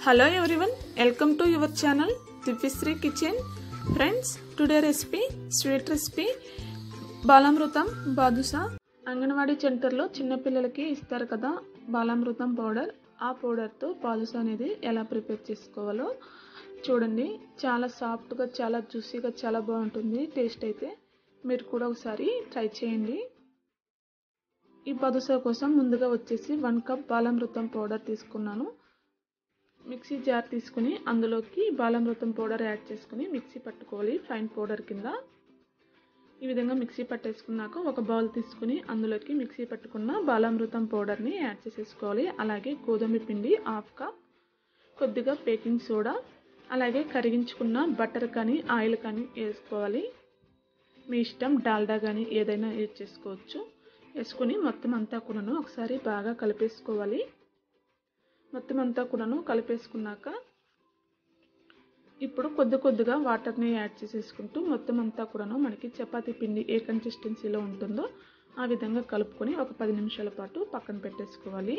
hello everyone welcome to your channel Divyashri kitchen friends today recipe sweet recipe Balamrutham badusha anganwadi సెంటర్లో చిన్నపిల్లలకి ఇస్తారు కదా బాలామృతం పౌడర్ ఆ పౌడర్తో బాదుషా అనేది ఎలా ప్రిపేర్ చేసుకోవాలో చూడండి చాలా సాఫ్ట్గా చాలా జ్యూసీగా చాలా బాగుంటుంది టేస్ట్ అయితే మీరు కూడా ఒకసారి ట్రై చేయండి ఈ బాదుషా కోసం ముందుగా వచ్చేసి వన్ కప్ బాలామృతం పౌడర్ తీసుకున్నాను మిక్సీ జార్ తీసుకుని అందులోకి బాలామృతం పౌడర్ యాడ్ చేసుకుని మిక్సీ పట్టుకోవాలి ఫైన్ పౌడర్ కింద ఈ విధంగా మిక్సీ పట్టేసుకున్నాక ఒక బౌల్ తీసుకుని అందులోకి మిక్సీ పట్టుకున్న బాలామృతం పౌడర్ని యాడ్ చేసేసుకోవాలి అలాగే గోధుమ పిండి హాఫ్ కప్ కొద్దిగా బేకింగ్ సోడా అలాగే కరిగించుకున్న బటర్ కానీ ఆయిల్ కానీ వేసుకోవాలి మీ ఇష్టం డాల్డా కానీ ఏదైనా యూజ్ చేసుకోవచ్చు వేసుకుని మొత్తం అంతా కూడాను ఒకసారి బాగా కలిపేసుకోవాలి మొత్తం అంతా కూడాను కలిపేసుకున్నాక ఇప్పుడు కొద్ది కొద్దిగా వాటర్ని యాడ్ చేసేసుకుంటూ మొత్తం అంతా కూడాను మనకి చపాతీ పిండి ఏ కన్సిస్టెన్సీలో ఉంటుందో ఆ విధంగా కలుపుకొని ఒక పది నిమిషాల పాటు పక్కన పెట్టేసుకోవాలి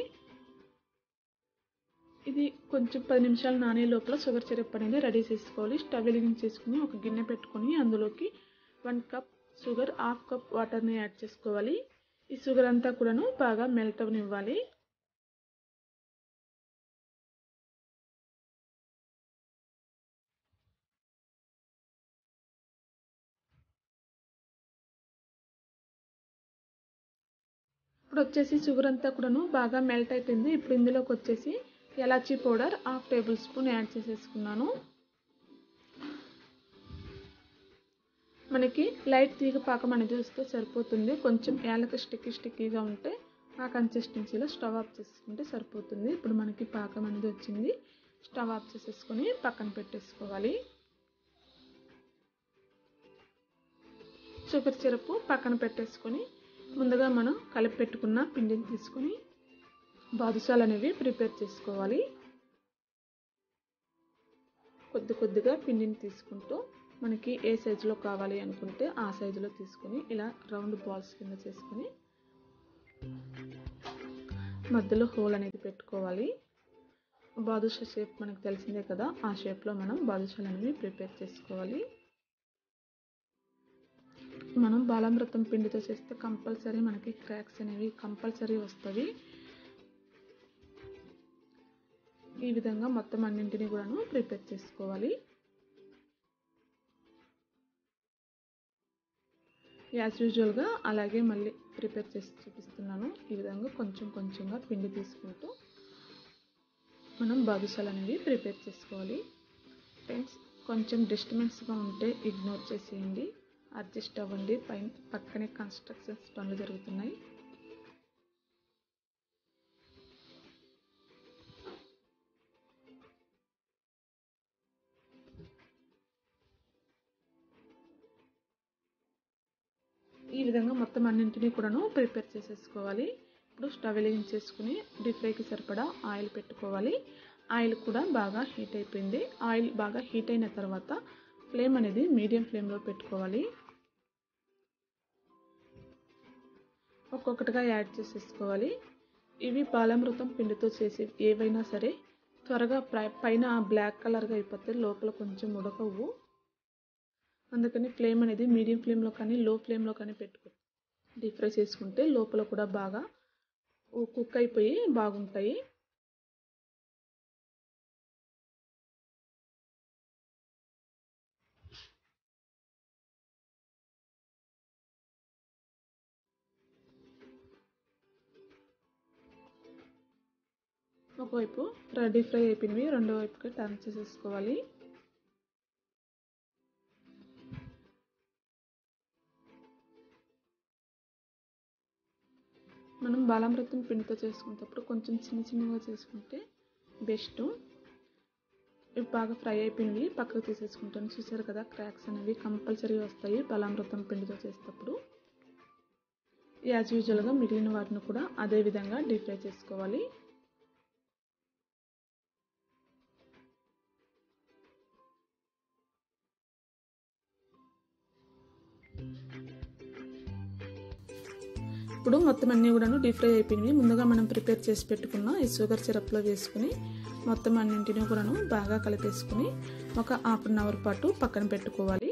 ఇది కొంచెం పది నిమిషాలు నానే లోపల షుగర్ సిరప్ అనేది రెడీ చేసుకోవాలి స్టవ్ వెలిగించేసుకుని ఒక గిన్నె పెట్టుకొని అందులోకి one cup sugar half cup వాటర్ని యాడ్ చేసుకోవాలి ఈ షుగర్ అంతా కూడాను బాగా మెల్ట్ అవనివ్వాలి ఇప్పుడు వచ్చేసి షుగర్ అంతా కూడాను బాగా మెల్ట్ అయిపోయింది ఇప్పుడు ఇందులోకి వచ్చేసి ఎలాచీ powder half tablespoon add చేసేసుకున్నాను మనకి లైట్ తీగ పాకం అనేది వస్తే సరిపోతుంది కొంచెం ఏలక స్టిక్కీ స్టిక్కీగా ఉంటే ఆ కన్సిస్టెన్సీలో స్టవ్ ఆఫ్ చేసుకుంటే సరిపోతుంది ఇప్పుడు మనకి పాకం అనేది వచ్చింది స్టవ్ ఆఫ్ చేసేసుకొని పక్కన పెట్టేసుకోవాలి షుగర్ సిరప్ పక్కన పెట్టేసుకొని ముందుగా మనం కలిపి పెట్టుకున్న పిండిని తీసుకొని బాదుషాలు అనేవి ప్రిపేర్ చేసుకోవాలి కొద్ది కొద్దిగా పిండిని తీసుకుంటూ మనకి ఏ సైజులో కావాలి అనుకుంటే ఆ సైజులో తీసుకొని ఇలా రౌండ్ బాల్స్ కింద చేసుకొని మధ్యలో హోల్ అనేది పెట్టుకోవాలి బాదుషా షేప్ మనకు తెలిసిందే కదా ఆ షేప్లో మనం బాదుషాలు అనేవి ప్రిపేర్ చేసుకోవాలి మనం బాలామృతం పిండితో చేస్తే కంపల్సరీ మనకి క్రాక్స్ అనేవి కంపల్సరీ వస్తుంది ఈ విధంగా మొత్తం అన్నింటినీ కూడాను ప్రిపేర్ చేసుకోవాలి యాజ్ యూజువల్గా అలాగే మళ్ళీ ప్రిపేర్ చేసి చూపిస్తున్నాను ఈ విధంగా కొంచెం కొంచెంగా పిండి తీసుకుంటూ మనం బాదుషాలు అనేవి ప్రిపేర్ చేసుకోవాలి ఫ్రెండ్స్ కొంచెం డిస్టర్బెన్స్గా ఉంటే ఇగ్నోర్ చేసేయండి అడ్జస్ట్ అవ్వండి పైన పక్కనే కన్స్ట్రక్షన్స్ పనులు జరుగుతున్నాయి ఈ విధంగా మొత్తం అన్నింటినీ కూడాను ప్రిపేర్ చేసేసుకోవాలి ఇప్పుడు స్టవ్ వెలిగించేసుకుని డీప్ ఫ్రైకి సరిపడా ఆయిల్ పెట్టుకోవాలి ఆయిల్ కూడా బాగా హీట్ అయిపోయింది ఆయిల్ బాగా హీట్ అయిన తర్వాత ఫ్లేమ్ అనేది మీడియం ఫ్లేమ్లో పెట్టుకోవాలి ఒక్కొక్కటిగా యాడ్ చేసేసుకోవాలి ఇవి బాలామృతం పిండితో చేసి ఏవైనా సరే త్వరగా పైన బ్లాక్ కలర్గా అయిపోతే లోపల కొంచెం ఉడకవు అందుకని ఫ్లేమ్ అనేది మీడియం ఫ్లేమ్లో కానీ లో ఫ్లేమ్లో కానీ పెట్టుకో డీప్ ఫ్రై చేసుకుంటే లోపల కూడా బాగా కుక్ అయిపోయి బాగుంటాయి ఒకవైపు రెడీ ఫ్రై అయిపోయినవి రెండో వైపుకి టర్న్ చేసేసుకోవాలి మనం బాలామృతం పిండితో చేసుకునేటప్పుడు కొంచెం చిన్న చిన్నగా చేసుకుంటే బెస్ట్ ఇవి బాగా ఫ్రై అయిపోయినవి పక్కకు తీసేసుకుంటాను చూసారు కదా క్రాక్స్ అనేవి కంపల్సరీ వస్తాయి బాలామృతం పిండితో చేసేటప్పుడు యాజ్ యూజువల్గా మిగిలిన వాటిని కూడా అదే విధంగా డీప్ ఫ్రై చేసుకోవాలి ఇప్పుడు మొత్తం అన్నీ కూడాను డీప్ ఫ్రై అయిపోయినవి ముందుగా మనం ప్రిపేర్ చేసి పెట్టుకున్న ఈ షుగర్ సిరప్లో వేసుకుని మొత్తం అన్నింటినీ కూడాను బాగా కలిపేసుకుని ఒక హాఫ్ అన్ అవర్ పాటు పక్కన పెట్టుకోవాలి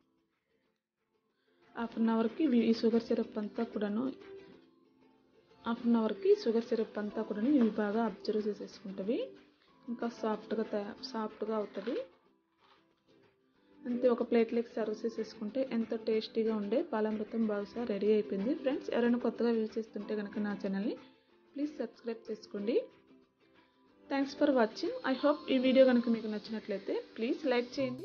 హాఫ్ అన్ అవర్కి ఈ షుగర్ సిరప్ అంతా కూడాను హాఫ్ అన్ అవర్కి షుగర్ సిరప్ అంతా కూడా ఇవి బాగా అబ్జర్వ్ చేసేసుకుంటుంది ఇంకా సాఫ్ట్గా తయా సాఫ్ట్గా అవుతుంది అంతే ఒక ప్లేట్లోకి సర్వ్ చేసేసుకుంటే ఎంతో టేస్టీగా ఉండే పాలామృతం బాదుసా రెడీ అయిపోయింది ఫ్రెండ్స్ ఎవరైనా కొత్తగా యూజ్ చేస్తుంటే కనుక నా ఛానల్ని ప్లీజ్ సబ్స్క్రైబ్ చేసుకోండి thanks for watching I hope ఈ వీడియో కనుక మీకు నచ్చినట్లయితే ప్లీజ్ లైక్ చేయండి